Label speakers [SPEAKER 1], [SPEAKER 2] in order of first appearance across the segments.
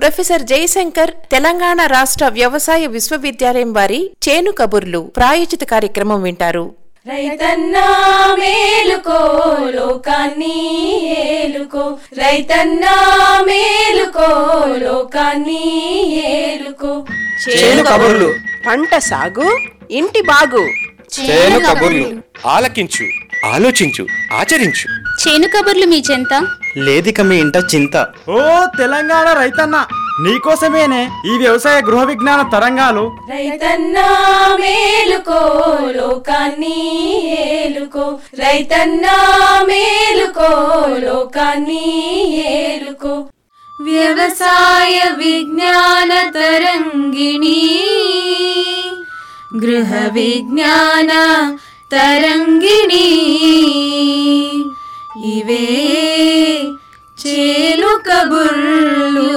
[SPEAKER 1] professor Jayashankar Telangana రాష్ట్ర వ్యవసాయ విశ్వవిద్యాలయం వారి చేను కబుర్లు ప్రాయోజిత కార్యక్రమం వింటారు
[SPEAKER 2] రైతన్నా మేలుకో లోకాన్ని ఏలుకో రైతన్నా మేలుకో లోకాన్ని ఏలుకో
[SPEAKER 3] చేను కబుర్లు పంట సాగు ఇంటి బాగు
[SPEAKER 4] చేను కబుర్లు ఆలకించు ఆలోచించు ఆచరించు
[SPEAKER 5] చేను కబుర్లు మీ చెంత
[SPEAKER 6] లేదిక మీ ఇంట చింత
[SPEAKER 7] ఓ తెలంగాణ రైతన్న నీకోసమేనే ఈ వ్యవసాయ గృహ విజ్ఞాన తరంగాలు
[SPEAKER 2] రైతన్నా మేలుకో లోకాన్ని ఏలుకో రైతన్నా మేలుకో లోకాన్ని ఏలుకో వ్యవసాయ విజ్ఞాన తరంగిణి గృహ విజ్ఞాన తరంగిణి ఇవే చేలు కబుర్లు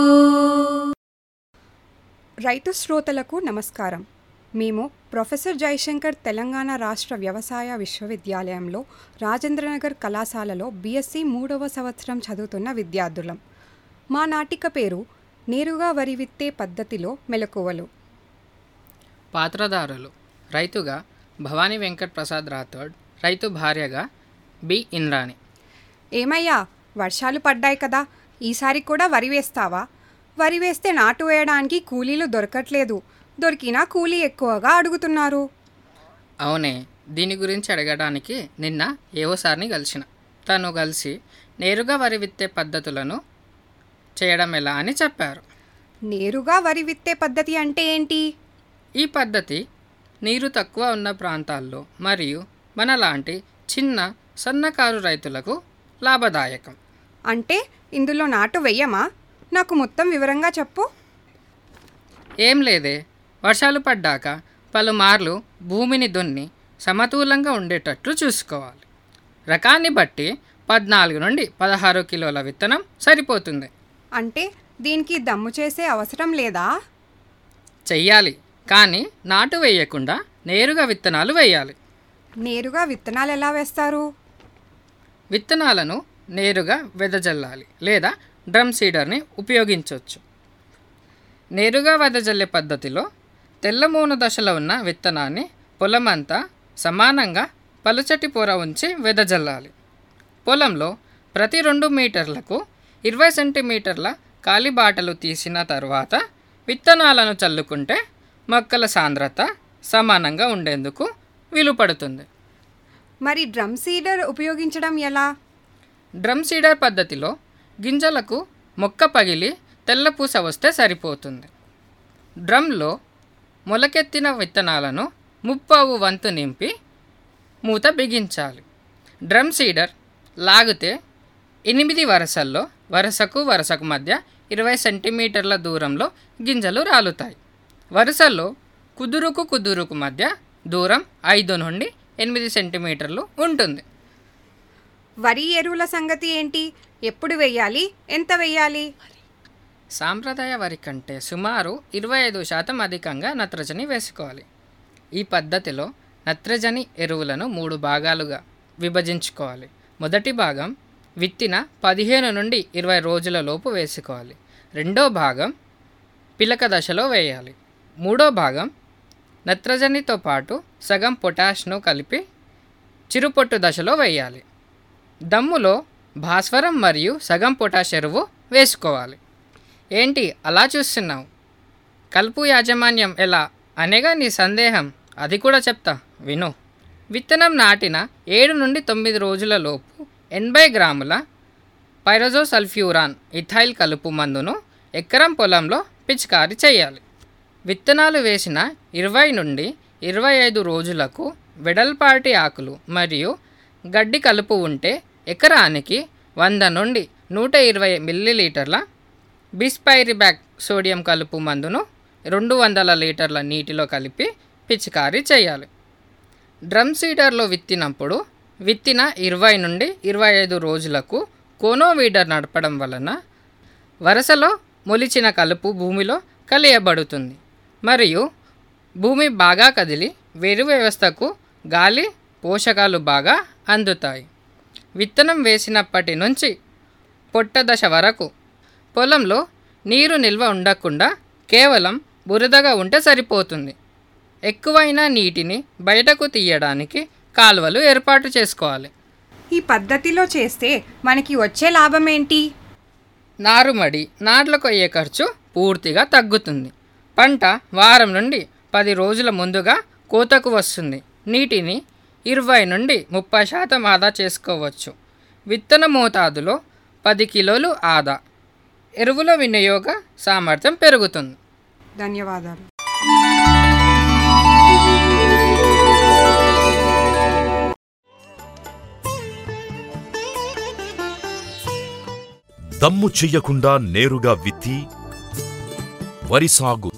[SPEAKER 8] రైతు శ్రోతలకు నమస్కారం మేము ప్రొఫెసర్ జయశంకర్ తెలంగాణ రాష్ట్ర వ్యవసాయ విశ్వవిద్యాలయంలో రాజేంద్రనగర్ కళాశాలలో బీఎస్సీ మూడవ సంవత్సరం చదువుతున్న విద్యార్థులం మా నాటిక పేరు నేరుగా వరి విత్తే పద్ధతిలో మెలకువలు
[SPEAKER 9] పాత్రధారులు రైతుగా భవానీ వెంకట్ ప్రసాద్ రాథోడ్ రైతు భార్యగా బి ఇంద్రాణి
[SPEAKER 8] ఏమయ్యా వర్షాలు పడ్డాయి కదా ఈసారి కూడా వరి వేస్తావా వరి వేస్తే నాటు వేయడానికి కూలీలు దొరకట్లేదు దొరికినా కూలీ ఎక్కువగా అడుగుతున్నారు
[SPEAKER 9] అవునే దీని గురించి అడగడానికి నిన్న ఏవో సార్ని కలిసిన తను కలిసి నేరుగా వరి విత్తే పద్ధతులను చేయడం ఎలా అని చెప్పారు
[SPEAKER 8] నేరుగా వరి విత్తే పద్ధతి అంటే ఏంటి
[SPEAKER 9] ఈ పద్ధతి నీరు తక్కువ ఉన్న ప్రాంతాల్లో మరియు మనలాంటి చిన్న సన్నకారు రైతులకు లాభదాయకం
[SPEAKER 8] అంటే ఇందులో నాటు వెయ్యమా నాకు మొత్తం వివరంగా చెప్పు
[SPEAKER 9] ఏం లేదే వర్షాలు పడ్డాక పలుమార్లు భూమిని దున్ని సమతూలంగా ఉండేటట్లు చూసుకోవాలి రకాన్ని బట్టి పద్నాలుగు నుండి పదహారు కిలోల విత్తనం సరిపోతుంది
[SPEAKER 8] అంటే దీనికి దమ్ము చేసే అవసరం లేదా
[SPEAKER 9] చెయ్యాలి కానీ నాటు వేయకుండా నేరుగా విత్తనాలు వేయాలి
[SPEAKER 8] నేరుగా విత్తనాలు ఎలా వేస్తారు
[SPEAKER 9] విత్తనాలను నేరుగా వెదజల్లాలి లేదా డ్రమ్ సీడర్ని ఉపయోగించవచ్చు నేరుగా వెదజల్లే పద్ధతిలో తెల్లమూన దశలో ఉన్న విత్తనాన్ని పొలమంతా సమానంగా పలుచటి పొర ఉంచి వెదజల్లాలి పొలంలో ప్రతి రెండు మీటర్లకు ఇరవై సెంటీమీటర్ల కాలిబాటలు తీసిన తర్వాత విత్తనాలను చల్లుకుంటే మొక్కల సాంద్రత సమానంగా ఉండేందుకు వీలుపడుతుంది
[SPEAKER 8] మరి డ్రమ్ సీడర్ ఉపయోగించడం ఎలా
[SPEAKER 9] డ్రమ్ సీడర్ పద్ధతిలో గింజలకు మొక్క పగిలి తెల్లపూస వస్తే సరిపోతుంది డ్రమ్లో మొలకెత్తిన విత్తనాలను ముప్పావు వంతు నింపి మూత బిగించాలి డ్రమ్ సీడర్ లాగితే ఎనిమిది వరసల్లో వరుసకు వరుసకు మధ్య ఇరవై సెంటీమీటర్ల దూరంలో గింజలు రాలుతాయి వరుసల్లో కుదురుకు కుదురుకు మధ్య దూరం ఐదు నుండి ఎనిమిది సెంటీమీటర్లు ఉంటుంది
[SPEAKER 8] వరి ఎరువుల సంగతి ఏంటి ఎప్పుడు వెయ్యాలి ఎంత వెయ్యాలి
[SPEAKER 9] సాంప్రదాయ వరి కంటే సుమారు ఇరవై ఐదు శాతం అధికంగా నత్రజని వేసుకోవాలి ఈ పద్ధతిలో నత్రజని ఎరువులను మూడు భాగాలుగా విభజించుకోవాలి మొదటి భాగం విత్తిన పదిహేను నుండి ఇరవై రోజుల లోపు వేసుకోవాలి రెండో భాగం పిలక దశలో వేయాలి మూడో భాగం నత్రజనితో పాటు సగం పొటాష్ను కలిపి చిరుపొట్టు దశలో వేయాలి దమ్ములో భాస్వరం మరియు సగం పొటాష్ ఎరువు వేసుకోవాలి ఏంటి అలా చూస్తున్నావు కలుపు యాజమాన్యం ఎలా అనేగా నీ సందేహం అది కూడా చెప్తా విను విత్తనం నాటిన ఏడు నుండి తొమ్మిది రోజుల లోపు ఎనభై గ్రాముల పైరజోసల్ఫ్యూరాన్ ఇథైల్ కలుపు మందును ఎకరం పొలంలో పిచికారీ చేయాలి విత్తనాలు వేసిన ఇరవై నుండి ఇరవై ఐదు రోజులకు వెడల్పాటి ఆకులు మరియు గడ్డి కలుపు ఉంటే ఎకరానికి వంద నుండి నూట ఇరవై మిల్లీలీటర్ల బిస్పైరిబ్యాక్ సోడియం కలుపు మందును రెండు వందల లీటర్ల నీటిలో కలిపి పిచికారీ చేయాలి డ్రమ్ సీడర్లో విత్తినప్పుడు విత్తిన ఇరవై నుండి ఇరవై ఐదు రోజులకు కోనో వీడర్ నడపడం వలన వరుసలో మొలిచిన కలుపు భూమిలో కలియబడుతుంది మరియు భూమి బాగా కదిలి వేరు వ్యవస్థకు గాలి పోషకాలు బాగా అందుతాయి విత్తనం వేసినప్పటి నుంచి పొట్ట దశ వరకు పొలంలో నీరు నిల్వ ఉండకుండా కేవలం బురదగా ఉంటే సరిపోతుంది ఎక్కువైన నీటిని బయటకు తీయడానికి కాలువలు ఏర్పాటు చేసుకోవాలి
[SPEAKER 8] ఈ పద్ధతిలో చేస్తే మనకి వచ్చే లాభం ఏంటి
[SPEAKER 9] నారుమడి నాట్లకు అయ్యే ఖర్చు పూర్తిగా తగ్గుతుంది పంట వారం నుండి పది రోజుల ముందుగా కోతకు వస్తుంది నీటిని ఇరవై నుండి ముప్పై శాతం ఆదా చేసుకోవచ్చు విత్తన మోతాదులో పది కిలోలు ఆదా ఎరువుల వినియోగ సామర్థ్యం పెరుగుతుంది
[SPEAKER 8] ధన్యవాదాలు
[SPEAKER 10] దమ్ము చెయ్యకుండా నేరుగా విత్తి వరి సాగు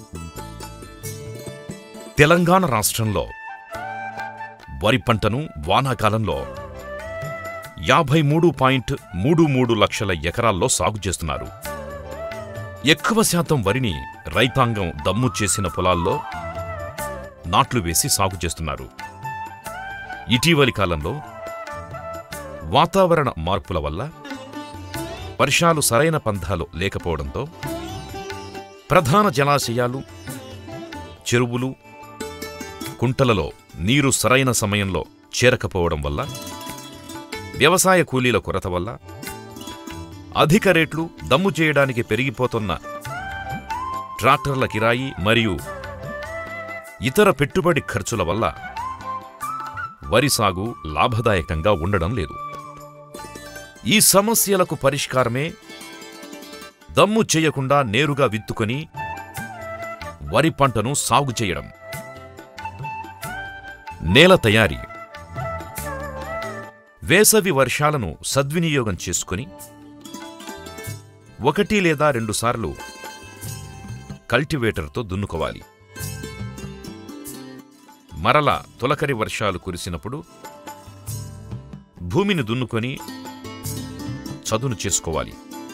[SPEAKER 10] తెలంగాణ రాష్ట్రంలో వరి పంటను వానాకాలంలో యాభై మూడు పాయింట్ మూడు మూడు లక్షల ఎకరాల్లో సాగు చేస్తున్నారు ఎక్కువ శాతం వరిని రైతాంగం దమ్ము చేసిన పొలాల్లో నాట్లు వేసి సాగు చేస్తున్నారు ఇటీవలి కాలంలో వాతావరణ మార్పుల వల్ల వర్షాలు సరైన పంథాలు లేకపోవడంతో ప్రధాన జలాశయాలు చెరువులు కుంటలలో నీరు సరైన సమయంలో చేరకపోవడం వల్ల వ్యవసాయ కూలీల కొరత వల్ల అధిక రేట్లు దమ్ము చేయడానికి పెరిగిపోతున్న ట్రాక్టర్ల కిరాయి మరియు ఇతర పెట్టుబడి ఖర్చుల వల్ల వరి సాగు లాభదాయకంగా ఉండడం లేదు ఈ సమస్యలకు పరిష్కారమే దమ్ము చేయకుండా నేరుగా విత్తుకొని వరి పంటను సాగు చేయడం నేల తయారీ వేసవి వర్షాలను సద్వినియోగం చేసుకుని ఒకటి లేదా రెండుసార్లు కల్టివేటర్తో దున్నుకోవాలి మరల తొలకరి వర్షాలు కురిసినప్పుడు భూమిని దున్నుకొని చదును చేసుకోవాలి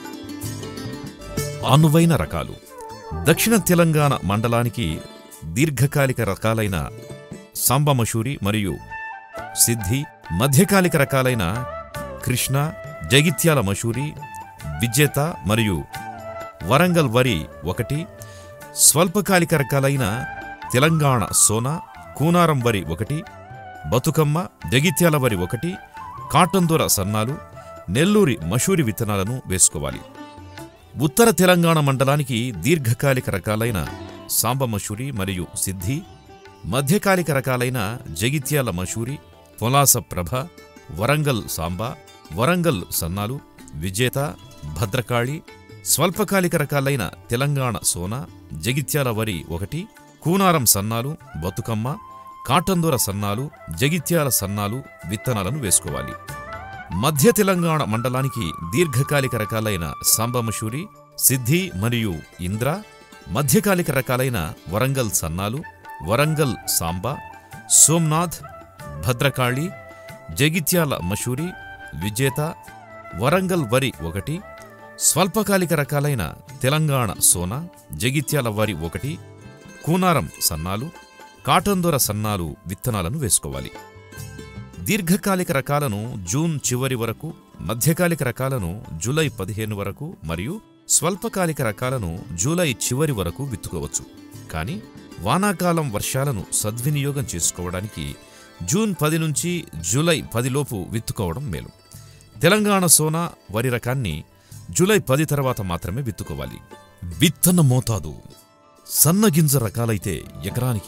[SPEAKER 10] అనువైన రకాలు దక్షిణ తెలంగాణ మండలానికి దీర్ఘకాలిక రకాలైన సాంబమషూరి మరియు సిద్ధి మధ్యకాలిక రకాలైన కృష్ణ జగిత్యాల మషూరి విజేత మరియు వరంగల్ వరి ఒకటి స్వల్పకాలిక రకాలైన తెలంగాణ సోనా కూనారం వరి ఒకటి బతుకమ్మ జగిత్యాల వరి ఒకటి కాటందొర సన్నాలు నెల్లూరి మషూరి విత్తనాలను వేసుకోవాలి ఉత్తర తెలంగాణ మండలానికి దీర్ఘకాలిక రకాలైన సాంబమషూరి మరియు సిద్ధి మధ్యకాలిక రకాలైన జగిత్యాల మషూరి పొలాస ప్రభ వరంగల్ సాంబా వరంగల్ సన్నాలు విజేత భద్రకాళి స్వల్పకాలిక రకాలైన తెలంగాణ సోనా జగిత్యాల వరి ఒకటి కూనారం సన్నాలు బతుకమ్మ కాటందొర సన్నాలు జగిత్యాల సన్నాలు విత్తనాలను వేసుకోవాలి మధ్య తెలంగాణ మండలానికి దీర్ఘకాలిక రకాలైన సాంబమషూరి సిద్ధి మరియు ఇంద్ర మధ్యకాలిక రకాలైన వరంగల్ సన్నాలు వరంగల్ సాంబా సోమ్నాథ్ భద్రకాళి జగిత్యాల మషూరి విజేత వరంగల్ వరి ఒకటి స్వల్పకాలిక రకాలైన తెలంగాణ సోనా జగిత్యాల వరి ఒకటి కూనారం సన్నాలు కాటందొర సన్నాలు విత్తనాలను వేసుకోవాలి దీర్ఘకాలిక రకాలను జూన్ చివరి వరకు మధ్యకాలిక రకాలను జూలై పదిహేను వరకు మరియు స్వల్పకాలిక రకాలను జూలై చివరి వరకు విత్తుకోవచ్చు కానీ వానాకాలం వర్షాలను సద్వినియోగం చేసుకోవడానికి జూన్ పది నుంచి జూలై పదిలోపు విత్తుకోవడం మేలు తెలంగాణ సోనా వరి రకాన్ని జూలై పది తర్వాత మాత్రమే విత్తుకోవాలి విత్తన మోతాదు సన్నగింజ రకాలైతే ఎకరానికి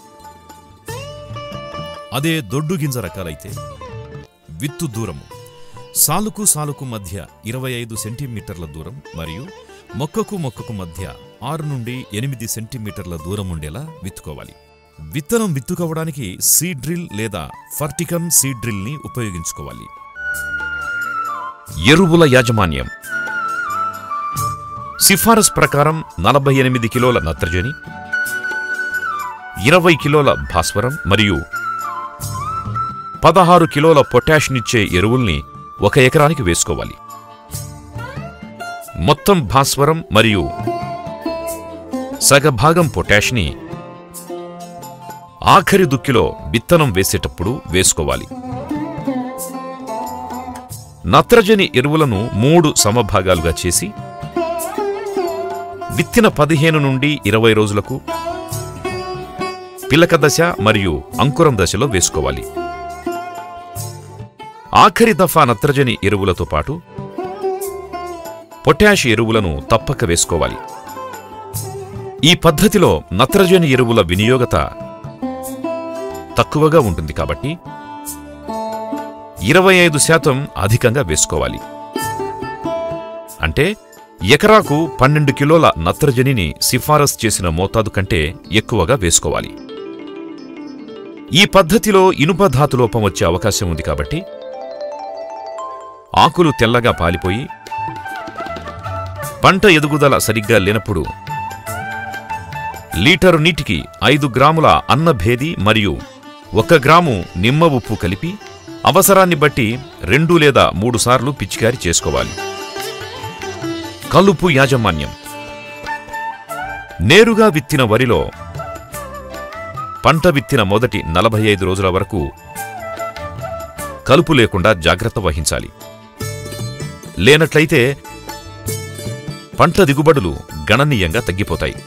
[SPEAKER 10] అదే దొడ్డు గింజ రకాలైతే విత్తు దూరము సాలుకు సాలుకు మధ్య ఇరవై ఐదు సెంటీమీటర్ల దూరం మరియు మొక్కకు మొక్కకు మధ్య ఆరు నుండి ఎనిమిది సెంటీమీటర్ల దూరం ఉండేలా విత్తుకోవాలి విత్తనం విత్తుకోవడానికి సీడ్ డ్రిల్ లేదా ఫర్టికమ్ సీడ్ డ్రిల్ని ఉపయోగించుకోవాలి ఎరువుల యాజమాన్యం సిఫారసు ప్రకారం నలభై ఎనిమిది కిలోల నత్రజని ఇరవై కిలోల భాస్వరం మరియు పదహారు కిలోల పొటాష్నిచ్చే ఎరువుల్ని ఒక ఎకరానికి వేసుకోవాలి మొత్తం భాస్వరం మరియు సగభాగం పొటాష్ని ఆఖరి దుక్కిలో విత్తనం వేసేటప్పుడు వేసుకోవాలి నత్రజని ఎరువులను మూడు సమభాగాలుగా చేసి విత్తిన పదిహేను నుండి ఇరవై రోజులకు పిలక దశ మరియు అంకురం దశలో వేసుకోవాలి ఆఖరి దఫా నత్రజని ఎరువులతో పాటు పొటాష్ ఎరువులను తప్పక వేసుకోవాలి ఈ పద్ధతిలో నత్రజని ఎరువుల వినియోగత తక్కువగా ఉంటుంది కాబట్టి ఇరవై ఐదు శాతం అధికంగా వేసుకోవాలి అంటే ఎకరాకు పన్నెండు కిలోల నత్రజనిని సిఫారసు చేసిన మోతాదు కంటే ఎక్కువగా వేసుకోవాలి ఈ పద్ధతిలో ఇనుప ధాతులోపం వచ్చే అవకాశం ఉంది కాబట్టి ఆకులు తెల్లగా పాలిపోయి పంట ఎదుగుదల సరిగ్గా లేనప్పుడు లీటరు నీటికి ఐదు గ్రాముల అన్నభేది మరియు ఒక గ్రాము నిమ్మ ఉప్పు కలిపి అవసరాన్ని బట్టి రెండు లేదా మూడు సార్లు పిచికారీ చేసుకోవాలి కలుపు యాజమాన్యం నేరుగా విత్తిన వరిలో పంట విత్తిన మొదటి నలభై ఐదు రోజుల వరకు కలుపు లేకుండా జాగ్రత్త వహించాలి లేనట్లయితే పంట దిగుబడులు గణనీయంగా తగ్గిపోతాయి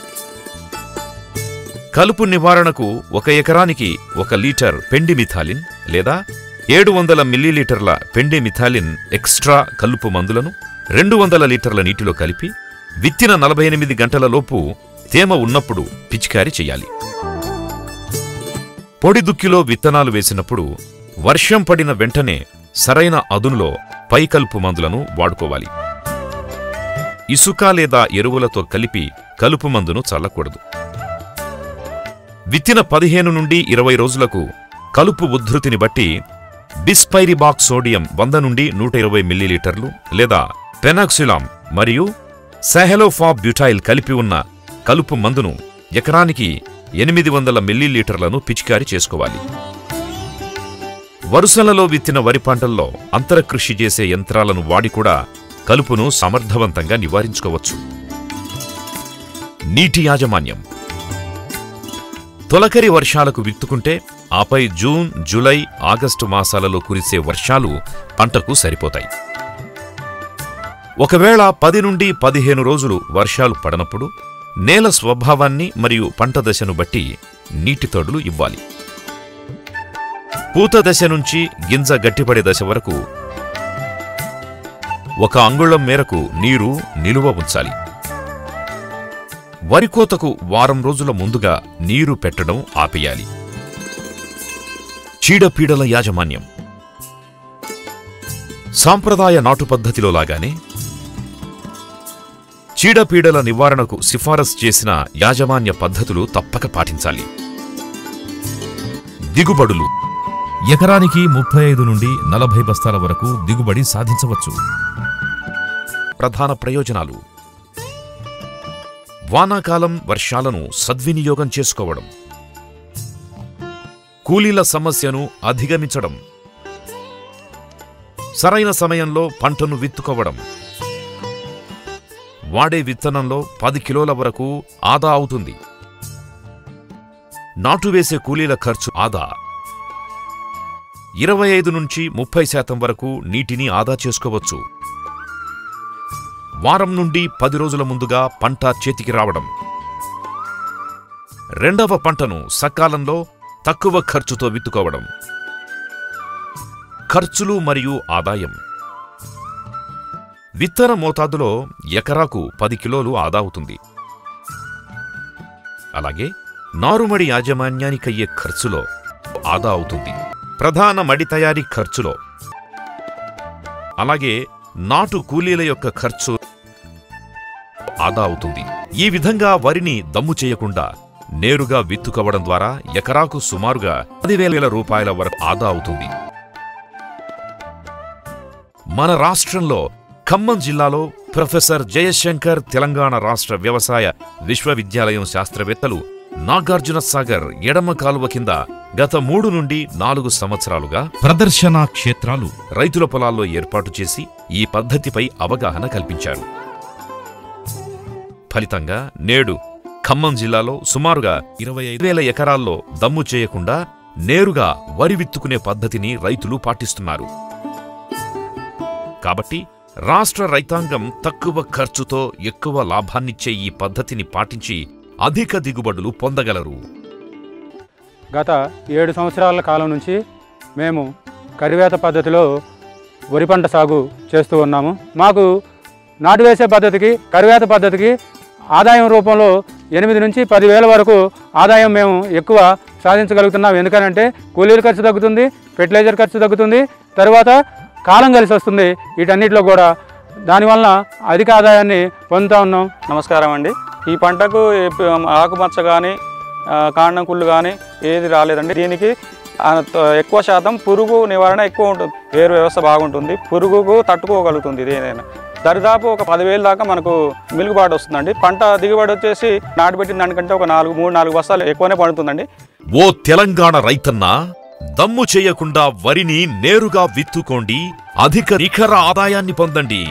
[SPEAKER 10] కలుపు నివారణకు ఒక ఎకరానికి ఒక లీటర్ పెండి మిథాలిన్ లేదా ఏడు వందల మిల్లీలీటర్ల పెండి మిథాలిన్ ఎక్స్ట్రా కలుపు మందులను రెండు వందల లీటర్ల నీటిలో కలిపి విత్తిన నలభై ఎనిమిది గంటలలోపు తేమ ఉన్నప్పుడు పిచికారీ చెయ్యాలి పొడి దుక్కిలో విత్తనాలు వేసినప్పుడు వర్షం పడిన వెంటనే సరైన అదునులో పైకలుపు మందులను వాడుకోవాలి ఇసుక లేదా ఎరువులతో కలిపి కలుపు మందును చల్లకూడదు విత్తిన పదిహేను నుండి ఇరవై రోజులకు కలుపు ఉద్ధృతిని బట్టి బిస్పైరిబాక్ సోడియం వంద నుండి నూట ఇరవై మిల్లీలీటర్లు లేదా పెనాక్సిలాం మరియు సెహలోఫాబ్ బ్యూటైల్ కలిపి ఉన్న కలుపు మందును ఎకరానికి ఎనిమిది వందల మిల్లీలీటర్లను పిచికారీ చేసుకోవాలి వరుసలలో విత్తిన వరి పంటల్లో అంతరకృషి చేసే యంత్రాలను వాడి కూడా కలుపును సమర్థవంతంగా నివారించుకోవచ్చు నీటి యాజమాన్యం తొలకరి వర్షాలకు విత్తుకుంటే ఆపై జూన్ జూలై ఆగస్టు మాసాలలో కురిసే వర్షాలు పంటకు సరిపోతాయి ఒకవేళ పది నుండి పదిహేను రోజులు వర్షాలు పడనప్పుడు నేల స్వభావాన్ని మరియు పంట దశను బట్టి నీటి తడులు ఇవ్వాలి పూత దశ నుంచి గింజ గట్టిపడే దశ వరకు ఒక అంగుళం మేరకు నీరు నిలువ ఉంచాలి వరి కోతకు వారం రోజుల ముందుగా నీరు పెట్టడం ఆపేయాలి చీడపీడల యాజమాన్యం సాంప్రదాయ నాటు పద్ధతిలో లాగానే చీడపీడల నివారణకు సిఫారసు చేసిన యాజమాన్య పద్ధతులు తప్పక పాటించాలి దిగుబడులు ఎకరానికి ముప్పై ఐదు నుండి నలభై బస్తాల వరకు దిగుబడి సాధించవచ్చు ప్రధాన ప్రయోజనాలు వానాకాలం వర్షాలను సద్వినియోగం చేసుకోవడం కూలీల సమస్యను అధిగమించడం సరైన సమయంలో పంటను విత్తుకోవడం వాడే విత్తనంలో పది కిలోల వరకు ఆదా అవుతుంది నాటు వేసే కూలీల ఖర్చు ఆదా ఇరవై ఐదు నుంచి ముప్పై శాతం వరకు నీటిని ఆదా చేసుకోవచ్చు వారం నుండి పది రోజుల ముందుగా పంట చేతికి రావడం రెండవ పంటను సకాలంలో తక్కువ ఖర్చుతో విత్తుకోవడం ఖర్చులు మరియు ఆదాయం విత్తన మోతాదులో ఎకరాకు పది కిలోలు ఆదా అవుతుంది అలాగే నారుమడి యాజమాన్యానికయ్యే ఖర్చులో ఆదా అవుతుంది ప్రధాన మడి తయారీ ఖర్చులో అలాగే నాటు కూలీల యొక్క ఖర్చు ఆదా అవుతుంది ఈ విధంగా వరిని దమ్ము చేయకుండా నేరుగా విత్తుకోవడం ద్వారా ఎకరాకు సుమారుగా పదివేల రూపాయల వరకు ఆదా అవుతుంది మన రాష్ట్రంలో ఖమ్మం జిల్లాలో ప్రొఫెసర్ జయశంకర్ తెలంగాణ రాష్ట్ర వ్యవసాయ విశ్వవిద్యాలయం శాస్త్రవేత్తలు నాగార్జున సాగర్ ఎడమ కాలువ కింద గత మూడు నుండి నాలుగు సంవత్సరాలుగా ప్రదర్శనా క్షేత్రాలు రైతుల పొలాల్లో ఏర్పాటు చేసి ఈ పద్ధతిపై అవగాహన కల్పించారు ఫలితంగా నేడు ఖమ్మం జిల్లాలో సుమారుగా ఇరవై ఐదు వేల ఎకరాల్లో దమ్ము చేయకుండా నేరుగా వరి విత్తుకునే పద్ధతిని రైతులు పాటిస్తున్నారు కాబట్టి రాష్ట్ర రైతాంగం తక్కువ ఖర్చుతో ఎక్కువ లాభాన్నిచ్చే ఈ పద్ధతిని పాటించి అధిక దిగుబడులు పొందగలరు
[SPEAKER 11] గత ఏడు సంవత్సరాల కాలం నుంచి మేము కరివేత పద్ధతిలో వరి పంట సాగు చేస్తూ ఉన్నాము మాకు నాటు వేసే పద్ధతికి కరివేత పద్ధతికి ఆదాయం రూపంలో ఎనిమిది నుంచి పదివేల వరకు ఆదాయం మేము ఎక్కువ సాధించగలుగుతున్నాం ఎందుకనంటే కూలీల ఖర్చు తగ్గుతుంది ఫెర్టిలైజర్ ఖర్చు తగ్గుతుంది తర్వాత కాలం కలిసి వస్తుంది వీటన్నిటిలో కూడా దానివల్ల అధిక ఆదాయాన్ని పొందుతూ ఉన్నాం
[SPEAKER 12] నమస్కారం అండి ఈ పంటకు ఎప్ప- ఆకుమచ్చ కానీ కాండం కుళ్ళు కానీ ఏది రాలేదండి దీనికి ఆ, త- ఎక్కువ శాతం పురుగు నివారణ ఎక్కువ ఉంటుంది వేరు వ్యవస్థ బాగుంటుంది పురుగుకు తట్టుకోగలుగుతుంది ఇది ఏదైనా దరిదాపు ఒక పదివేలు దాకా మనకు మిలుగుబాటు వస్తుందండి పంట దిగుబడి వచ్చేసి నాటుబెట్టిన దానికంటే ఒక నాలుగు మూడు నాలుగు బస్తాలు ఎక్కువనే పండుతుందండి
[SPEAKER 10] ఓ తెలంగాణ రైతన్న దమ్ము చేయకుండా వరిని నేరుగా విత్తుకోండి అధిక నిఖర ఆదాయాన్ని పొందండి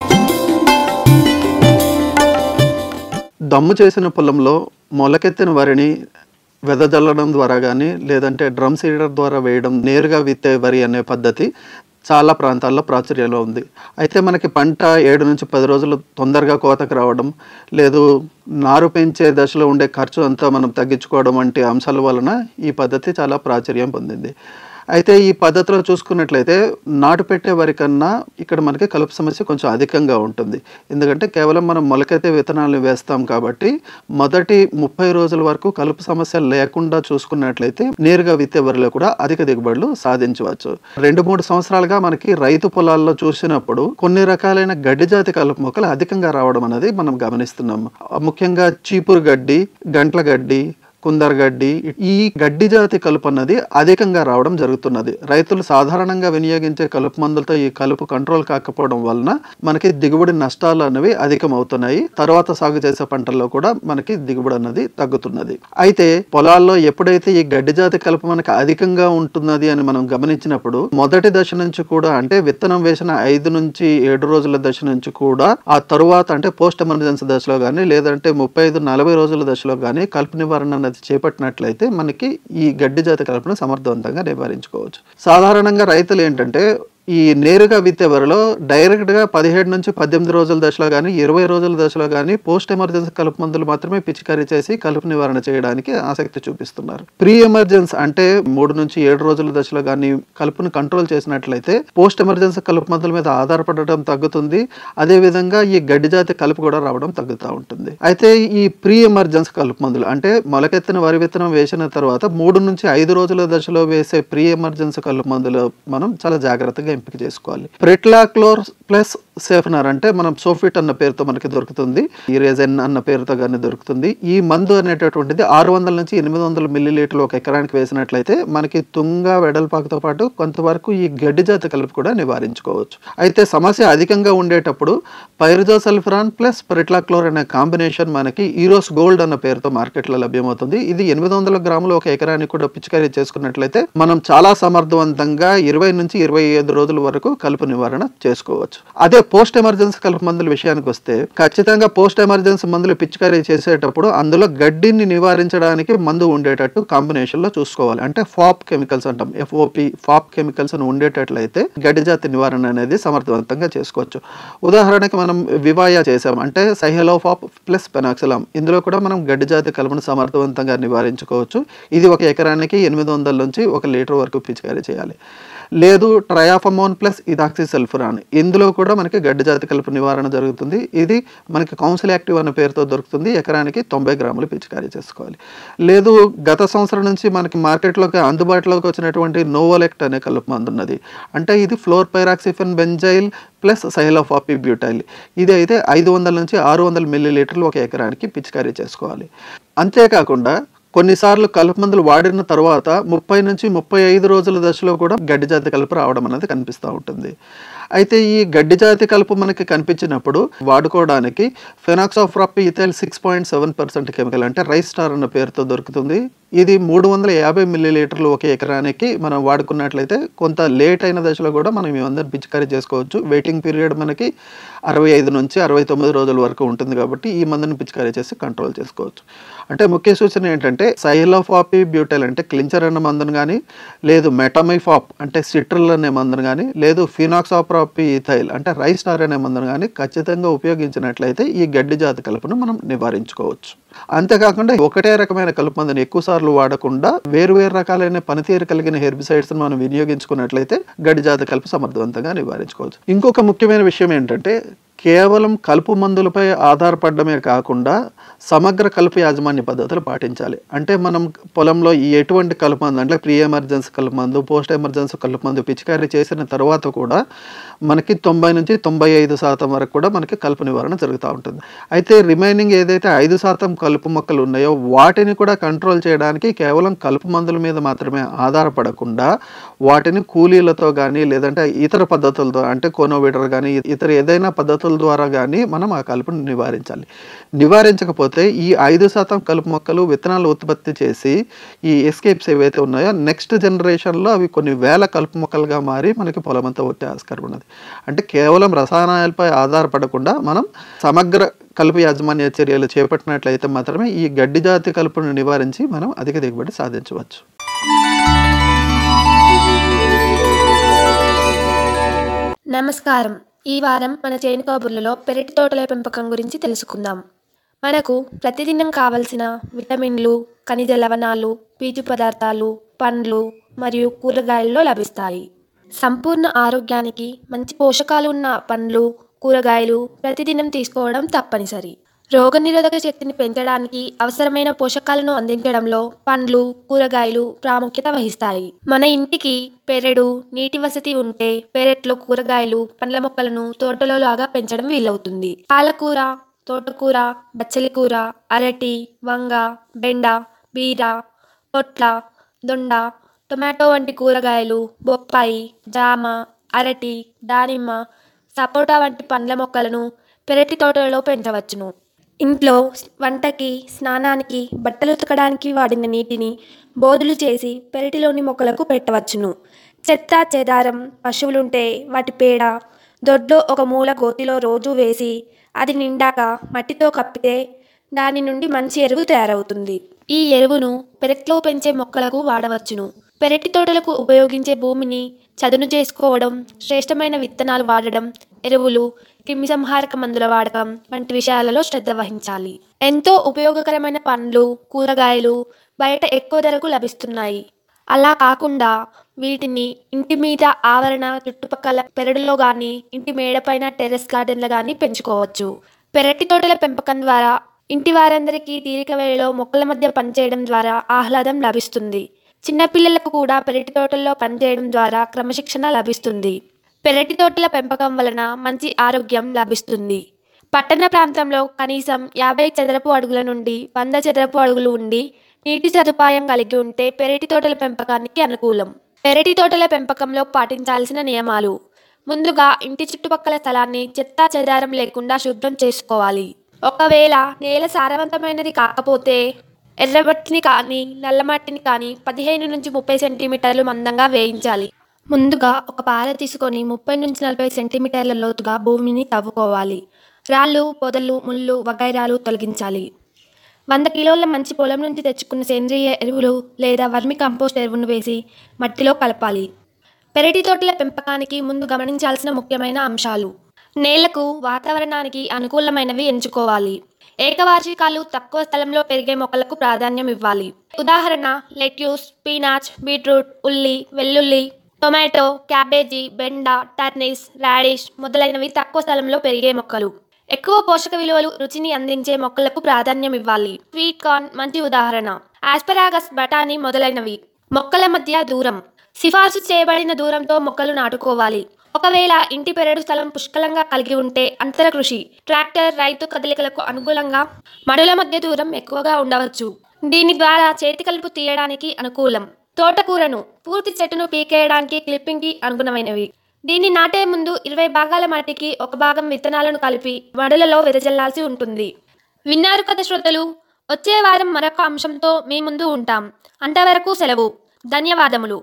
[SPEAKER 13] దమ్ము చేసిన పొలంలో మొలకెత్తిన వరిని వెదజల్లడం ద్వారా కానీ లేదంటే డ్రమ్ సీడర్ ద్వారా వేయడం నేరుగా విత్తే వరి అనే పద్ధతి చాలా ప్రాంతాల్లో ప్రాచుర్యంలో ఉంది అయితే మనకి పంట ఏడు నుంచి పది రోజులు తొందరగా కోతకు రావడం లేదు నారు పెంచే దశలో ఉండే ఖర్చు అంతా మనం తగ్గించుకోవడం వంటి అంశాల వలన ఈ పద్ధతి చాలా ప్రాచుర్యం పొందింది అయితే ఈ పద్ధతిలో చూసుకున్నట్లయితే నాటు పెట్టే వరి కన్నా ఇక్కడ మనకి కలుపు సమస్య కొంచెం అధికంగా ఉంటుంది ఎందుకంటే కేవలం మనం మొలకైతే విత్తనాలను వేస్తాం కాబట్టి మొదటి ముప్పై రోజుల వరకు కలుపు సమస్య లేకుండా చూసుకున్నట్లయితే నేరుగా విత్తే వరిలో కూడా అధిక దిగుబడులు సాధించవచ్చు రెండు మూడు సంవత్సరాలుగా మనకి రైతు పొలాల్లో చూసినప్పుడు కొన్ని రకాలైన గడ్డి జాతి కలుపు మొక్కలు అధికంగా రావడం అనేది మనం గమనిస్తున్నాం ముఖ్యంగా చీపురు గడ్డి గంట్ల గడ్డి కుందరగడ్డి ఈ గడ్డి జాతి కలుపు అన్నది అధికంగా రావడం జరుగుతున్నది రైతులు సాధారణంగా వినియోగించే కలుపు మందులతో ఈ కలుపు కంట్రోల్ కాకపోవడం వలన మనకి దిగుబడి నష్టాలు అనేవి అధికమవుతున్నాయి తర్వాత సాగు చేసే పంటల్లో కూడా మనకి దిగుబడి అన్నది తగ్గుతున్నది అయితే పొలాల్లో ఎప్పుడైతే ఈ గడ్డి జాతి కలుపు మనకి అధికంగా ఉంటున్నది అని మనం గమనించినప్పుడు మొదటి దశ నుంచి కూడా అంటే విత్తనం వేసిన ఐదు నుంచి ఏడు రోజుల దశ నుంచి కూడా ఆ తరువాత అంటే పోస్ట్ ఎమర్జెన్సీ దశలో కానీ లేదంటే ముప్పై ఐదు నలభై రోజుల దశలో కానీ కలుపు నివారణ అనేది చేపట్టినట్లయితే మనకి ఈ గడ్డి జాతి కలుపును సమర్థవంతంగా నివారించుకోవచ్చు సాధారణంగా రైతులు ఏంటంటే ఈ నేరుగా విత్తే వరిలో డైరెక్ట్గా పదిహేడు నుంచి పద్దెనిమిది రోజుల దశలో కానీ ఇరవై రోజుల దశలో కానీ పోస్ట్ ఎమర్జెన్సీ కలుపు మందులు మాత్రమే పిచికారీ చేసి కలుపు నివారణ చేయడానికి ఆసక్తి చూపిస్తున్నారు ప్రీ ఎమర్జెన్సీ అంటే మూడు నుంచి ఏడు రోజుల దశలో కానీ కలుపును కంట్రోల్ చేసినట్లయితే పోస్ట్ ఎమర్జెన్సీ కలుపు మందుల మీద ఆధారపడటం తగ్గుతుంది అదేవిధంగా ఈ గడ్డి జాతి కలుపు కూడా రావడం తగ్గుతూ ఉంటుంది అయితే ఈ ప్రీ ఎమర్జెన్సీ కలుపు మందులు అంటే మొలకెత్తిన వరి విత్తనం వేసిన తర్వాత మూడు నుంచి ఐదు రోజుల దశలో వేసే ప్రీ ఎమర్జెన్సీ కలుపు మందులు మనం చాలా జాగ్రత్తగా ఎంపిక చేసుకోవాలి ప్రెట్లాక్లోర్ ప్లస్ సేఫనర్ అంటే మనం సోఫిట్ అన్న పేరుతో మనకి దొరుకుతుంది ఇరేజెన్ అన్న పేరుతో కానీ దొరుకుతుంది ఈ మందు అనేటటువంటిది ఆరు వందల నుంచి ఎనిమిది వందల మిల్లీ లీటర్లు ఒక ఎకరానికి వేసినట్లయితే మనకి తుంగ వెడల్పాకుతో పాటు కొంతవరకు ఈ గడ్డి జాతి కలుపు కూడా నివారించుకోవచ్చు అయితే సమస్య అధికంగా ఉండేటప్పుడు పైరజోసల్ఫరాన్ ప్లస్ ప్రెట్లాక్లోర్ అనే కాంబినేషన్ మనకి ఈరోస్ గోల్డ్ అన్న పేరుతో మార్కెట్లో లభ్యమవుతుంది ఇది ఎనిమిది వందల గ్రాములు ఒక ఎకరానికి కూడా పిచికారీ చేసుకున్నట్లయితే మనం చాలా సమర్థవంతంగా ఇరవై నుంచి ఇరవై ఐదు రోజుల వరకు కలుపు నివారణ చేసుకోవచ్చు అదే పోస్ట్ ఎమర్జెన్సీ కలుపు మందుల విషయానికి వస్తే ఖచ్చితంగా పోస్ట్ ఎమర్జెన్సీ మందులు పిచికారీ చేసేటప్పుడు అందులో గడ్డిని నివారించడానికి మందు ఉండేటట్టు కాంబినేషన్ లో చూసుకోవాలి అంటే ఫాప్ కెమికల్స్ అంటాం ఎఫ్ఓపి ఫాప్ కెమికల్స్ అని ఉండేటట్లయితే గడ్డి జాతి నివారణ అనేది సమర్థవంతంగా చేసుకోవచ్చు ఉదాహరణకి మనం వివాయా చేసాం అంటే సైహెలోఫాప్ ప్లస్ పెనాక్సిలాం ఇందులో కూడా మనం గడ్డి జాతి కలుపును సమర్థవంతంగా నివారించుకోవచ్చు ఇది ఒక ఎకరానికి ఎనిమిది వందల నుంచి ఒక లీటర్ వరకు పిచికారీ చేయాలి లేదు ట్రయాఫమోన్ ప్లస్ ఇదాక్సి సల్ఫురాన్ ఇందులో కూడా మనకి గడ్డి జాతి కలుపు నివారణ జరుగుతుంది ఇది మనకి కౌన్సిల్ యాక్టివ్ అనే పేరుతో దొరుకుతుంది ఎకరానికి తొంభై గ్రాములు పిచికారీ చేసుకోవాలి లేదు గత సంవత్సరం నుంచి మనకి మార్కెట్లోకి అందుబాటులోకి వచ్చినటువంటి నోవోలెక్ట్ అనే కలుపు మందు ఉన్నది అంటే ఇది florpyrauxifen benzyl plus cyhalofop butyl ఇది అయితే ఐదు వందల నుంచి ఆరు వందల మిల్లీ లీటర్లు ఒక ఎకరానికి పిచికారీ చేసుకోవాలి అంతేకాకుండా కొన్నిసార్లు కలుపు మందులు వాడిన తర్వాత ముప్పై నుంచి ముప్పై ఐదు రోజుల దశలో కూడా గడ్డి జాతి కలుపు రావడం అనేది కనిపిస్తూ ఉంటుంది అయితే ఈ గడ్డి జాతి కలుపు మనకి కనిపించినప్పుడు వాడుకోవడానికి fenoxaprop ethyl six point seven percent chemical అంటే రైస్ స్టార్ అన్న పేరుతో దొరుకుతుంది ఇది మూడు వందల యాభై మిల్లీలీటర్లు ఒక ఎకరానికి మనం వాడుకున్నట్లయితే కొంత లేట్ అయిన దశలో కూడా మనం ఈ మందుని పిచికారీ చేసుకోవచ్చు వెయిటింగ్ పీరియడ్ మనకి అరవై ఐదు నుంచి అరవై తొమ్మిది రోజుల వరకు ఉంటుంది కాబట్టి ఈ మందుని పిచికారీ చేసి కంట్రోల్ చేసుకోవచ్చు అంటే ముఖ్య సూచన ఏంటంటే సైలోఫాపి బ్యూటైల్ అంటే క్లించర్ అనే మందును కానీ లేదు మెటమైఫాప్ అంటే సిట్రల్ అనే మందును కానీ లేదు ఫినాక్సాప్రాపి ఇథైల్ అంటే రైస్టార్ అనే మందును కానీ ఖచ్చితంగా ఉపయోగించినట్లయితే ఈ గడ్డి జాతి కలుపును మనం నివారించుకోవచ్చు అంతేకాకుండా ఒకటే రకమైన కలుపు మందుని ఎక్కువ సార్లు వాడకుండా వేరు వేరు రకాలైన పనితీరు కలిగిన హెర్బిసైడ్స్ మనం వినియోగించుకున్నట్లయితే గడ్డి జాతి కలుపు సమర్థవంతంగా నివారించుకోవచ్చు ఇంకొక ముఖ్యమైన విషయం ఏంటంటే కేవలం కలుపు మందులపై ఆధారపడమే కాకుండా సమగ్ర కలుపు యాజమాన్య పద్ధతులు పాటించాలి అంటే మనం పొలంలో ఈ ఎటువంటి కలుపు మందు అంటే ప్రీ ఎమర్జెన్సీ కలుపు మందు పోస్ట్ ఎమర్జెన్సీ కలుపు మందు పిచికారీ చేసిన తర్వాత కూడా మనకి తొంభై నుంచి తొంభై ఐదు శాతం వరకు కూడా మనకి కలుపు నివారణ జరుగుతూ ఉంటుంది అయితే రిమైనింగ్ ఏదైతే ఐదు శాతం కలుపు మొక్కలు ఉన్నాయో వాటిని కూడా కంట్రోల్ చేయడానికి కేవలం కలుపు మందుల మీద మాత్రమే ఆధారపడకుండా వాటిని కూలీలతో కానీ లేదంటే ఇతర పద్ధతులతో అంటే కోనోవీడర్ కానీ ఇతర ఏదైనా పద్ధతుల ద్వారా కానీ మనం ఆ కలుపుని నివారించాలి నివారించకపోతే ఈ ఐదు శాతం కలుపు మొక్కలు విత్తనాలు ఉత్పత్తి చేసి ఈ ఎస్కేప్స్ ఏవైతే ఉన్నాయో నెక్స్ట్ జనరేషన్లో అవి కొన్ని వేల కలుపు మొక్కలుగా మారి మనకి పొలమంతా వచ్చే ఆస్కారం ఉన్నది అంటే కేవలం రసాయనాలపై ఆధారపడకుండా మనం సమగ్ర కలుపు యాజమాన్య చర్యలు చేపట్టినట్లయితే మాత్రమే ఈ గడ్డి జాతి కలుపును నివారించి మనం అధిక దిగుబడి సాధించవచ్చు
[SPEAKER 14] నమస్కారం ఈ వారం మన చేను కబుర్లలో పెరటి తోటల పెంపకం గురించి తెలుసుకుందాం మనకు ప్రతిదినం కావలసిన విటమిన్లు ఖనిజ లవణాలు పీచు పదార్థాలు పండ్లు మరియు కూరగాయల్లో లభిస్తాయి సంపూర్ణ ఆరోగ్యానికి మంచి పోషకాలు ఉన్న పండ్లు కూరగాయలు ప్రతిదినం తీసుకోవడం తప్పనిసరి రోగనిరోధక శక్తిని పెంచడానికి అవసరమైన పోషకాలను అందించడంలో పండ్లు కూరగాయలు ప్రాముఖ్యత వహిస్తాయి మన ఇంటికి పెరడు నీటి వసతి ఉంటే పెరట్లో కూరగాయలు పండ్ల మొక్కలను తోటలో లాగా పెంచడం వీలవుతుంది పాలకూర తోటకూర బచ్చలి కూర అరటి వంగ బెండ బీర పొట్ల దొండ టొమాటో వంటి కూరగాయలు బొప్పాయి జామ అరటి దానిమ్మ సపోటా వంటి పండ్ల మొక్కలను పెరటి తోటలలో పెంచవచ్చును ఇంట్లో వంటకి స్నానానికి బట్టలు ఉతకడానికి వాడిన నీటిని బోదులు చేసి పెరటిలోని మొక్కలకు పెట్టవచ్చును చెత్త చెదారం పశువులుంటే వాటి పేడ దొడ్లో ఒక మూల గోతిలో రోజు వేసి అది నిండాక మట్టితో కప్పితే దాని నుండి మంచి ఎరువు తయారవుతుంది ఈ ఎరువును పెరట్లో పెంచే మొక్కలకు వాడవచ్చును పెరటి తోటలకు ఉపయోగించే భూమిని చదును చేసుకోవడం శ్రేష్టమైన విత్తనాలు వాడడం ఎరువులు క్రిమిసంహారక మందుల వాడకం వంటి విషయాలలో శ్రద్ధ వహించాలి ఎంతో ఉపయోగకరమైన పండ్లు కూరగాయలు బయట ఎక్కువ ధరకు లభిస్తున్నాయి అలా కాకుండా వీటిని ఇంటి మీద ఆవరణ చుట్టుపక్కల పెరడులో కానీ ఇంటి మేడపైన టెర్రస్ గార్డెన్లో కానీ పెంచుకోవచ్చు పెరటి తోటల పెంపకం ద్వారా ఇంటి వారందరికీ తీరిక వేళలో మొక్కల మధ్య పనిచేయడం ద్వారా ఆహ్లాదం లభిస్తుంది చిన్నపిల్లలకు కూడా పెరటి తోటల్లో పనిచేయడం ద్వారా క్రమశిక్షణ లభిస్తుంది పెరటి తోటల పెంపకం వలన మంచి ఆరోగ్యం లభిస్తుంది పట్టణ ప్రాంతంలో కనీసం యాభై చదరపు అడుగుల నుండి వంద చదరపు అడుగులు ఉండి నీటి సదుపాయం కలిగి ఉంటే పెరటి తోటల పెంపకానికి అనుకూలం పెరటి తోటల పెంపకంలో పాటించాల్సిన నియమాలు ముందుగా ఇంటి చుట్టుపక్కల స్థలాన్ని చెత్తా చెదారం లేకుండా శుభ్రం చేసుకోవాలి ఒకవేళ నేల సారవంతమైనది కాకపోతే ఎర్రమట్టిని కానీ నల్లమట్టిని కానీ పదిహేను నుంచి ముప్పై సెంటీమీటర్లు మందంగా వేయించాలి ముందుగా ఒక పార తీసుకొని ముప్పై నుంచి నలభై సెంటీమీటర్ల లోతుగా భూమిని తవ్వుకోవాలి రాళ్ళు పొదలు ముళ్ళు వగైరాలు తొలగించాలి వంద కిలోల మంచి పొలం నుంచి తెచ్చుకున్న సేంద్రియ ఎరువులు లేదా వర్మి కంపోస్ట్ ఎరువును వేసి మట్టిలో కలపాలి పెరటి తోటల పెంపకానికి ముందు గమనించాల్సిన ముఖ్యమైన అంశాలు నేలకు వాతావరణానికి అనుకూలమైనవి ఎంచుకోవాలి ఏకవార్షికాలు తక్కువ స్థలంలో పెరిగే మొక్కలకు ప్రాధాన్యం ఇవ్వాలి ఉదాహరణ లెట్యూస్ పీనాచ్ బీట్రూట్ ఉల్లి వెల్లుల్లి టొమాటో క్యాబేజీ బెండ టర్నిస్ రాడిష్ మొదలైనవి తక్కువ స్థలంలో పెరిగే మొక్కలు ఎక్కువ పోషక విలువలు రుచిని అందించే మొక్కలకు ప్రాధాన్యం ఇవ్వాలి స్వీట్ కార్న్ మంచి ఉదాహరణ ఆస్పరాగస్ బఠానీ మొదలైనవి మొక్కల మధ్య దూరం సిఫార్సు చేయబడిన దూరంతో మొక్కలు నాటుకోవాలి ఒకవేళ ఇంటి పెరడు స్థలం పుష్కలంగా కలిగి ఉంటే అంతర కృషి ట్రాక్టర్ రైతు కదలికలకు అనుకూలంగా మడుల మధ్య దూరం ఎక్కువగా ఉండవచ్చు దీని ద్వారా చేతి కలుపు తీయడానికి అనుకూలం తోటకూరను పూర్తి చెట్టును పీకేయడానికి క్లిప్పింగ్కి అనుగుణమైనవి దీన్ని నాటే ముందు ఇరవై భాగాల మట్టికి ఒక భాగం విత్తనాలను కలిపి మడులలో వెదజల్లాల్సి ఉంటుంది విన్నారు కదా శ్రోతలు వచ్చే వారం మరొక అంశంతో మీ ముందు ఉంటాం అంతవరకు సెలవు ధన్యవాదములు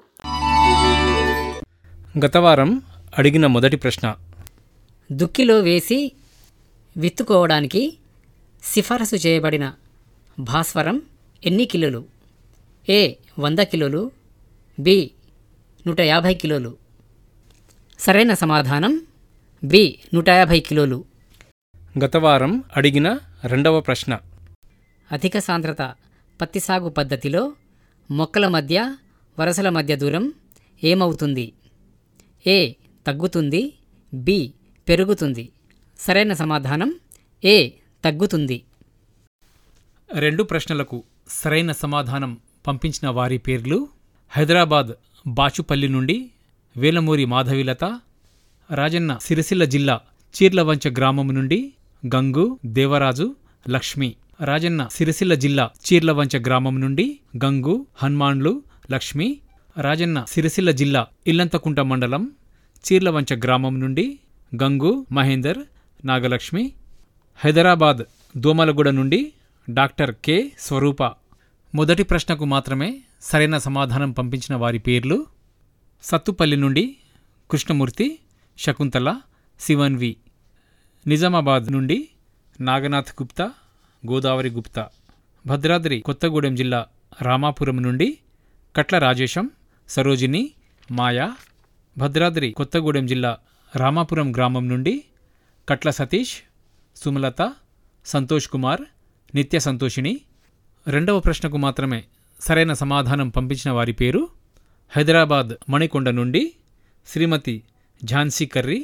[SPEAKER 15] గత వారం అడిగిన మొదటి ప్రశ్న
[SPEAKER 16] దుక్కిలో వేసి విత్తుకోవడానికి సిఫారసు చేయబడిన భాస్వరం ఎన్ని కిలోలు ఏ వంద కిలోలు బి నూట యాభై కిలోలు సరైన సమాధానం బి నూట యాభై కిలోలు
[SPEAKER 15] గత వారం అడిగిన రెండవ ప్రశ్న
[SPEAKER 16] అధిక సాంద్రత పత్తి సాగు పద్ధతిలో మొక్కల మధ్య వరసల మధ్య దూరం ఏమవుతుంది ఏ తగ్గుతుంది బి పెరుగుతుంది సరైన సమాధానం ఏ తగ్గుతుంది
[SPEAKER 15] రెండు ప్రశ్నలకు సరైన సమాధానం పంపించిన వారి పేర్లు హైదరాబాద్ బాచుపల్లి నుండి వేలమూరి మాధవిలత రాజన్న సిరిసిల్ల జిల్లా చీర్లవంచ గ్రామం నుండి గంగు దేవరాజు లక్ష్మి రాజన్న సిరిసిల్ల జిల్లా చీర్లవంచ గ్రామం నుండి గంగు హన్మాన్లు లక్ష్మి రాజన్న సిరిసిల్ల జిల్లా ఇల్లంతకుంట మండలం చీర్లవంచ గ్రామం నుండి గంగు మహేందర్ నాగలక్ష్మి హైదరాబాద్ దోమలగూడ నుండి డాక్టర్ కె స్వరూప మొదటి ప్రశ్నకు మాత్రమే సరైన సమాధానం పంపించిన వారి పేర్లు సత్తుపల్లి నుండి కృష్ణమూర్తి శకుంతల శివన్వి నిజామాబాద్ నుండి నాగనాథ్ గుప్తా గోదావరి గుప్తా భద్రాద్రి కొత్తగూడెం జిల్లా రామాపురం నుండి కట్ల రాజేశం సరోజిని మాయా భద్రాద్రి కొత్తగూడెం జిల్లా రామాపురం గ్రామం నుండి కట్ల సతీష్ సుమలత సంతోష్ కుమార్ నిత్య సంతోషిని రెండవ ప్రశ్నకు మాత్రమే సరైన సమాధానం పంపించిన వారి పేరు హైదరాబాద్ మణికొండ నుండి శ్రీమతి ఝాన్సీ కర్రీ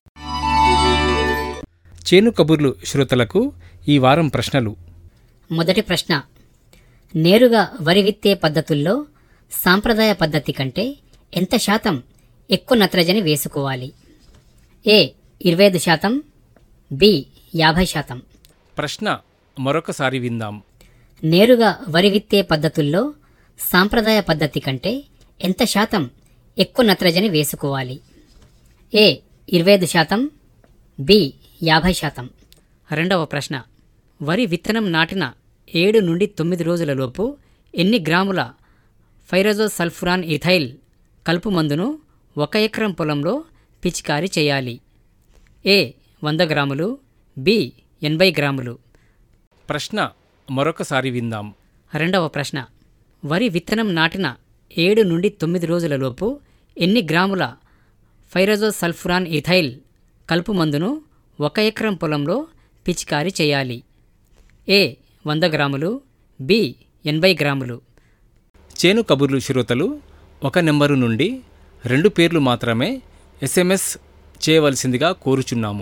[SPEAKER 15] చేను కబుర్లు శ్రోతలకు ఈ వారం ప్రశ్నలు
[SPEAKER 16] మొదటి ప్రశ్న నేరుగా వరి విత్తే పద్ధతుల్లో సాంప్రదాయ పద్ధతి కంటే ఎంత శాతం ఎక్కువ నత్రజని వేసుకోవాలి ఏ ఇరవై ఐదు శాతం బి యాభై శాతం
[SPEAKER 15] ప్రశ్న మరొకసారి విందాం
[SPEAKER 16] నేరుగా వరి విత్తే పద్ధతుల్లో సాంప్రదాయ పద్ధతి కంటే ఎంత శాతం ఎక్కువ నత్రజని వేసుకోవాలి ఏ ఇరవై ఐదు శాతం బి యాభై శాతం రెండవ ప్రశ్న వరి విత్తనం నాటిన ఏడు నుండి తొమ్మిది రోజులలోపు ఎన్ని గ్రాముల ఫైరజో సల్ఫురాన్ ఇథైల్ కలుపు మందును ఒక ఎకరం పొలంలో పిచికారీ చేయాలి ఏ వంద గ్రాములు బి ఎనభై గ్రాములు
[SPEAKER 15] ప్రశ్న మరొకసారి విందాం
[SPEAKER 16] రెండవ ప్రశ్న వరి విత్తనం నాటిన ఏడు నుండి తొమ్మిది రోజులలోపు ఎన్ని గ్రాముల ఫైరజో సల్ఫురాన్ ఇథైల్ కలుపు మందును ఒక ఎకరం పొలంలో పిచికారీ చేయాలి ఏ వంద గ్రాములు బి ఎనభై గ్రాములు
[SPEAKER 15] చేను కబుర్లు శ్రోతలు ఒక నెంబరు నుండి రెండు పేర్లు మాత్రమే ఎస్ఎంఎస్ చేయవలసిందిగా కోరుచున్నాము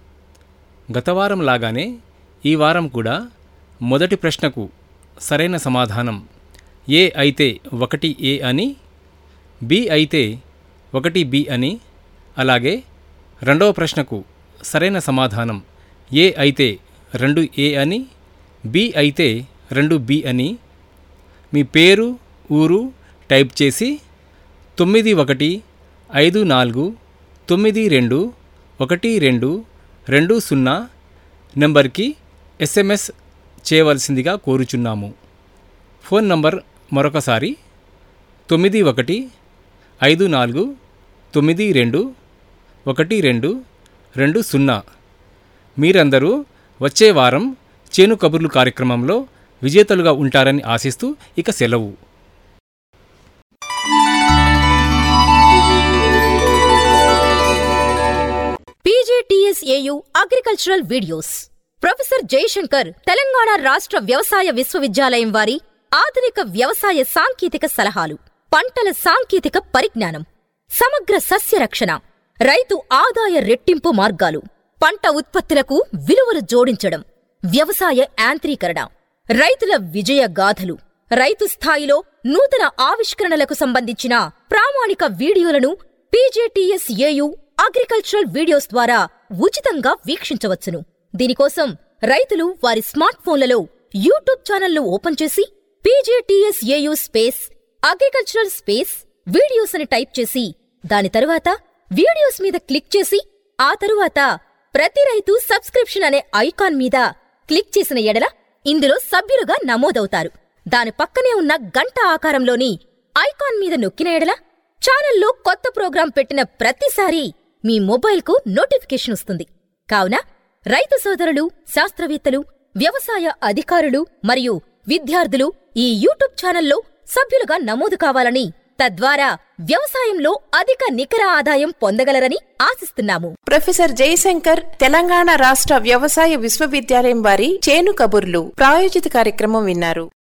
[SPEAKER 15] గత వారం లాగానే ఈ వారం కూడా మొదటి ప్రశ్నకు సరైన సమాధానం ఏ అయితే ఒకటి ఏ అని బి అయితే ఒకటి బి అని అలాగే రెండవ ప్రశ్నకు సరైన సమాధానం ఏ అయితే రెండు ఏ అని బి అయితే రెండు బి అని మీ పేరు ఊరు టైప్ చేసి తొమ్మిది ఒకటి ఐదు నాలుగు తొమ్మిది రెండు ఒకటి రెండు రెండు సున్నా నెంబర్కి ఎస్ఎంఎస్ చేయవలసిందిగా కోరుచున్నాము ఫోన్ నంబర్ మరొకసారి తొమ్మిది ఒకటి ఐదు నాలుగు తొమ్మిది రెండు ఒకటి రెండు రెండు సున్నా మీరందరూ వచ్చే వారం చేను కబుర్లు కార్యక్రమంలో విజేతలుగా ఉంటారని ఆశిస్తూ ఇక సెలవు
[SPEAKER 17] PJTSAU agricultural videos professor Jayashankar Telangana రాష్ట్ర వ్యవసాయ విశ్వవిద్యాలయం వారి ఆధునిక వ్యవసాయ సాంకేతిక సలహాలు పంటల సాంకేతిక పరిజ్ఞానం సమగ్ర సస్య రక్షణ రైతు ఆదాయ రెట్టింపు మార్గాలు పంట ఉత్పత్తులకు విలువలు జోడించడం వ్యవసాయ యాంత్రీకరణ రైతుల విజయ గాథలు రైతు స్థాయిలో నూతన ఆవిష్కరణలకు సంబంధించిన ప్రామాణిక వీడియోలను పీజేటీఎస్ఏయు అగ్రికల్చరల్ వీడియోస్ ద్వారా ఉచితంగా వీక్షించవచ్చును దీనికోసం రైతులు వారి స్మార్ట్ ఫోన్లలో యూట్యూబ్ ఛానల్ను ఓపెన్ చేసి PJTSAU space agricultural space videos అని టైప్ చేసి దాని తరువాత వీడియోస్ మీద క్లిక్ చేసి ఆ తరువాత ప్రతి రైతు సబ్స్క్రిప్షన్ అనే ఐకాన్ మీద క్లిక్ చేసిన ఎడల ఇందులో సభ్యులుగా నమోదవుతారు దాని పక్కనే ఉన్న గంట ఆకారంలోని ఐకాన్ మీద నొక్కిన ఎడల ఛానల్లో కొత్త ప్రోగ్రాం పెట్టిన ప్రతిసారి మీ మొబైల్కు నోటిఫికేషన్ వస్తుంది కావున రైతు సోదరులు శాస్త్రవేత్తలు వ్యవసాయ అధికారులు మరియు విద్యార్థులు ఈ యూట్యూబ్ ఛానల్లో సభ్యులుగా నమోదు కావాలని తద్వారా వ్యవసాయంలో అధిక నికర ఆదాయం పొందగలరని ఆశిస్తున్నాము
[SPEAKER 1] ప్రొఫెసర్ జయశంకర్ తెలంగాణ రాష్ట్ర వ్యవసాయ విశ్వవిద్యాలయం వారి చేను కబుర్లు ప్రాయోజిత కార్యక్రమం విన్నారు